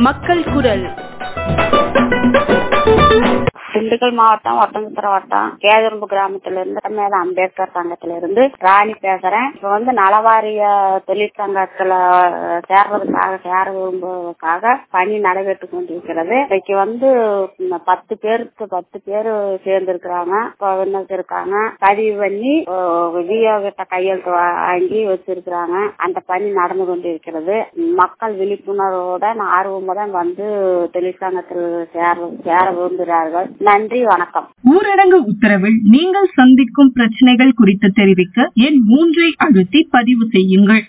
மக்கள் குரல் திண்டுக்கல் மாவட்டம் ஒட்டன்சத்திர வட்டம் கேதுரும்பு கிராமத்துல இருந்து மேல அம்பேத்கர் சங்கத்துல இருந்து ராணி பேசுறேன் இப்ப வந்து நலவாரிய தொழிற்சங்கத்துல சேர்றதுக்காக சேர விரும்புவதற்காக பணி நடைபெற்று கொண்டிருக்கிறது இன்னைக்கு வந்து ம், பத்து பேருக்கு பத்து பேர் சேர்ந்திருக்கிறாங்க இப்ப இருக்காங்க பதிவு பண்ணி விஓ கிட்ட கையெழுத்து வாங்கி வச்சிருக்கிறாங்க அந்த பணி நடந்து கொண்டிருக்கிறது மக்கள் விழிப்புணர்வுடன் ஆர்வமுடன் வந்து தொழிற்சங்கத்தில் சேர சேர விரும்புகிறார்கள் நன்றி வணக்கம் ஊரடங்கு உத்தரவில் நீங்கள் சந்திக்கும் பிரச்சனைகள் குறித்து தெரிவிக்க எண் மூன்றை அழுத்தி பதிவு செய்யுங்கள்